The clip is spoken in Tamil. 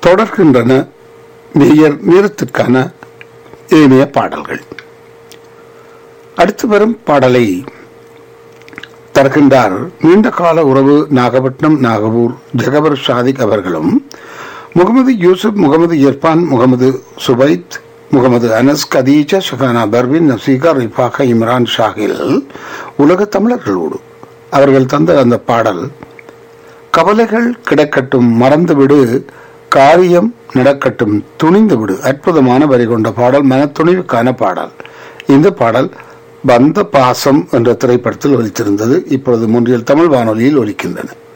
தொடர்கின்றன நேயர் நேரத்திற்கான இனிய பாடல்கள் அடுத்து வரும் பாடலை தருகின்றார் நீண்ட கால உறவு நாகப்பட்டினம் நாகபூர் ஜெகபர் ஷாதிக் அவர்களும் முகமது யூசுப் முகமது இர்பான் முகமது சுபைத் முகமது அனஸ் கதீஜா சுகானா பர்வின் நசீகா ரிஃபாக இம்ரான் ஷாகில் உலக தமிழர்களோடு அவர்கள் தந்த அந்த பாடல் கவலைகள் கிடக்கட்டும் மறந்துவிடு காரியம் நடக்கட்டும் துணிந்து விடு அற்புதமான வரி கொண்ட பாடல் மனத்துணிவுக்கான பாடல் இந்த பாடல் பந்த பாசம் என்ற திரைப்படத்தில் ஒலித்திருந்தது இப்பொழுது மூன்றில் தமிழ் வானொலியில் ஒலிக்கின்றன